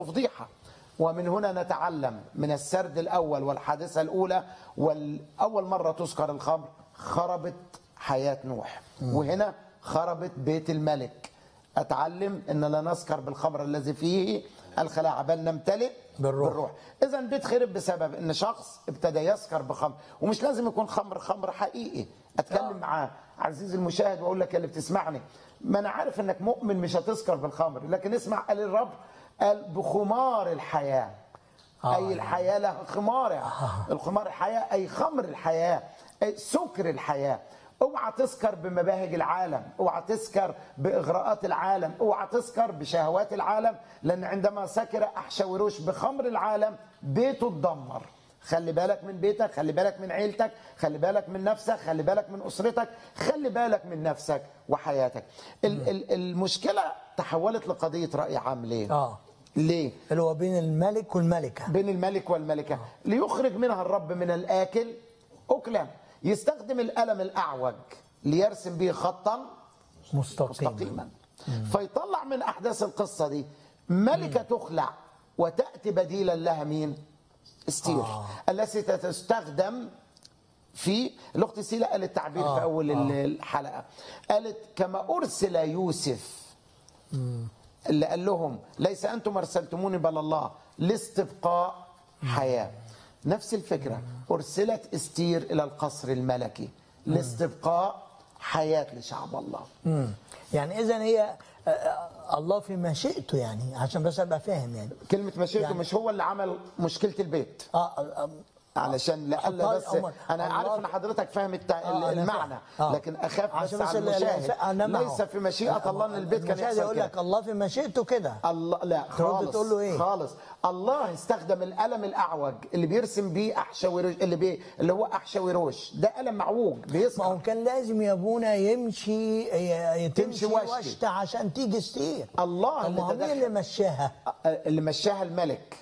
فضيحة ومن هنا نتعلم من السرد الأول والحادثة الأولى والأول مرة تذكر الخمر خربت حياة نوح وهنا خربت بيت الملك أتعلم أن لا نسكر بالخمر الذي فيه الخلاعة بل نمتلئ بالروح. بالروح إذا البيت خرب بسبب أن شخص ابتدى يسكر بخمر ومش لازم يكون خمر خمر حقيقي أتكلم مع عزيزي المشاهد وأقول لك اللي بتسمعني ما أنا عارف أنك مؤمن مش هتسكر بالخمر لكن اسمع قال الرب قال بخمار الحياة آه. أي الحياة لها خمار الخمار الحياة أي خمر الحياة أي سكر الحياة اوعى تسكر بمباهج العالم اوعى تسكر باغراءات العالم اوعى تسكر بشهوات العالم لان عندما سكر احشوروش بخمر العالم بيته اتدمر خلي بالك من بيتك خلي بالك من عيلتك خلي بالك من نفسك خلي بالك من اسرتك خلي بالك من نفسك وحياتك ال- ال- المشكله تحولت لقضيه راي عام ليه اه ليه اللي هو بين الملك والملكه بين الملك والملكة ليخرج منها الرب من الآكل أكلا يستخدم القلم الأعوج ليرسم به خطا مستقيما مستقيما فيطلع من أحداث القصة دي ملكة تخلع وتأتي بديلا لها مين استير آه. التي تستخدم في الاخت سيلا قالت تعبير آه، في اول الحلقه قالت كما ارسل يوسف اللي قال لهم ليس انتم ارسلتموني بل الله لاستبقاء حياه نفس الفكره ارسلت استير الى القصر الملكي لاستبقاء حياه لشعب الله مم. يعني اذا هي آه، آه، الله في مشيئته يعني عشان بس ابقى فاهم يعني كلمه مشيئته يعني- مش هو اللي عمل مشكله البيت اه آه، آه، علشان لألا طيب، بس عمر، انا الله- عارف ان حضرتك فاهم التع... آه، أنا المعنى فاهم. آه. لكن اخاف بس عشان بس على ال- ال- المشاهد أنا معه. ليس في مشيئه الله ان البيت كان المشاهد يحصل يقول كده لك الله في مشيئته كده الله لا ترد خالص تقول له إيه؟ خالص الله استخدم القلم الاعوج اللي بيرسم بيه احشويروش اللي بي اللي هو احشويروش ده قلم معوج ما بيسمع هو كان لازم يا ابونا يمشي ي- تمشي تمشي وشتي. وشت عشان تيجي استير الله طب ما هو اللي مين اللي تدخل مشاها اللي مشاها الملك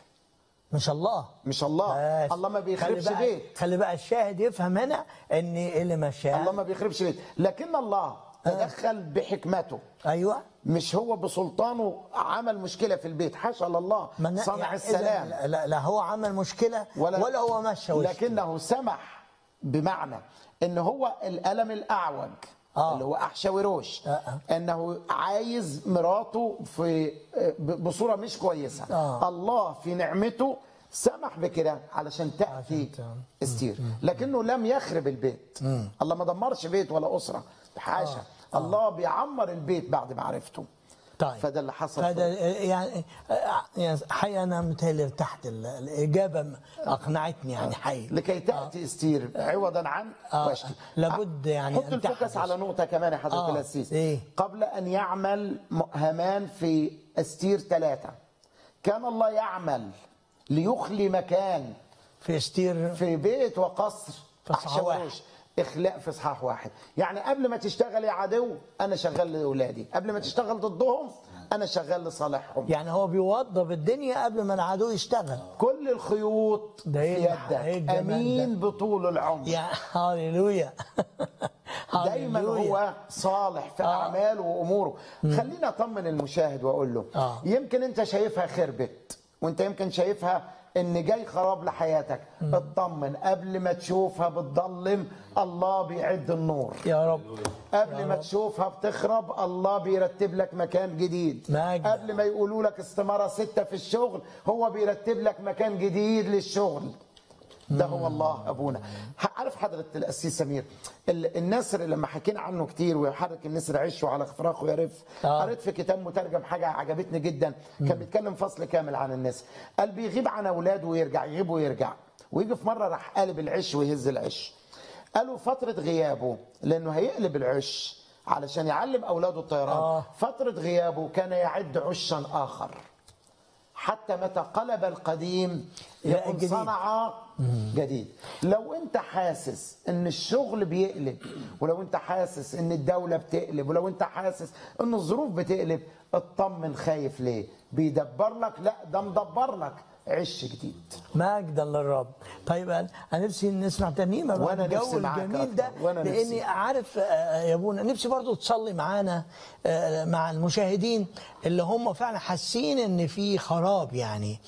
مش الله مش الله بس. الله ما بيخربش خلي بقى بيت خلي بقى الشاهد يفهم هنا ان اللي مشاها الله ما بيخربش بيت لكن الله تدخل بحكمته ايوه مش هو بسلطانه عمل مشكله في البيت حاشا لله ما أنا- صنع يعني السلام إذا لا, لا هو عمل مشكله ولا, ولا هو مشى وشته. لكنه سمح بمعنى ان هو القلم الاعوج آه. اللي هو احشاويروش آه، آه. انه عايز مراته في ب- بصوره مش كويسه آه. الله في نعمته سمح بكده علشان تاتي عشان ت- استير لكنه لم يخرب البيت الله ما دمرش بيت ولا اسره حاشا الله بيعمر البيت بعد معرفته طيب فده اللي حصل فده في- يعني يعني حقيقة انا متهيألي ارتحت ال- الاجابه اقنعتني يعني حقيقي لكي تاتي استير عوضا عن آه. واشتي لابد يعني حط أن الفوكس تحدث. على نقطه كمان يا حضره آه. القسيس إيه؟ قبل ان يعمل م- هامان في استير ثلاثه كان الله يعمل ليخلي مكان في استير في بيت وقصر في إصحاح أحشوروش. اخلاء في اصحاح واحد يعني قبل ما تشتغل يا عدو انا شغال لاولادي قبل ما تشتغل ضدهم انا شغال لصالحهم يعني هو بيوظف الدنيا قبل ما العدو يشتغل كل الخيوط ده في إيه الح- إيه يدك الجمال ده؟ امين بطول العمر يا هاليلويا دايما هاليلويا. هو صالح في آه. اعماله واموره خليني اطمن المشاهد واقول له آه. يمكن انت شايفها خربت وانت يمكن شايفها ان جاي خراب لحياتك اطمن قبل ما تشوفها بتضلم الله بيعد النور يا رب قبل ما تشوفها بتخرب الله بيرتب لك مكان جديد مجد. قبل ما يقولوا لك استمارة ستة في الشغل هو بيرتب لك مكان جديد للشغل ده هو الله ابونا عارف حضره القسيس سمير ال- النسر لما حكينا عنه كتير ويحرك النسر عشه على فراخه يرف آه. قريت في كتاب مترجم حاجه عجبتني جدا كان بيتكلم فصل كامل عن النسر قال بيغيب عن اولاده ويرجع يغيب ويرجع ويجي في مره راح قالب العش ويهز العش قالوا فتره غيابه لانه هيقلب العش علشان يعلم اولاده الطيران آه. فتره غيابه كان يعد عشا اخر حتى متى قلب القديم يلاقي يكون الجديد. صنع جديد لو انت حاسس ان الشغل بيقلب ولو انت حاسس ان الدولة بتقلب ولو انت حاسس ان الظروف بتقلب اطمن خايف ليه بيدبر لك لا ده مدبر لك عش جديد مجدا للرب طيب انا أنا نفسي نسمع ترنيمه بقى وأنا الجو نفسي معاك الجميل ده أكتر، وأنا لاني نفسي. عارف آه، يا ابونا نفسي برضو تصلي معانا آه، مع المشاهدين اللي هم فعلا حاسين ان في خراب يعني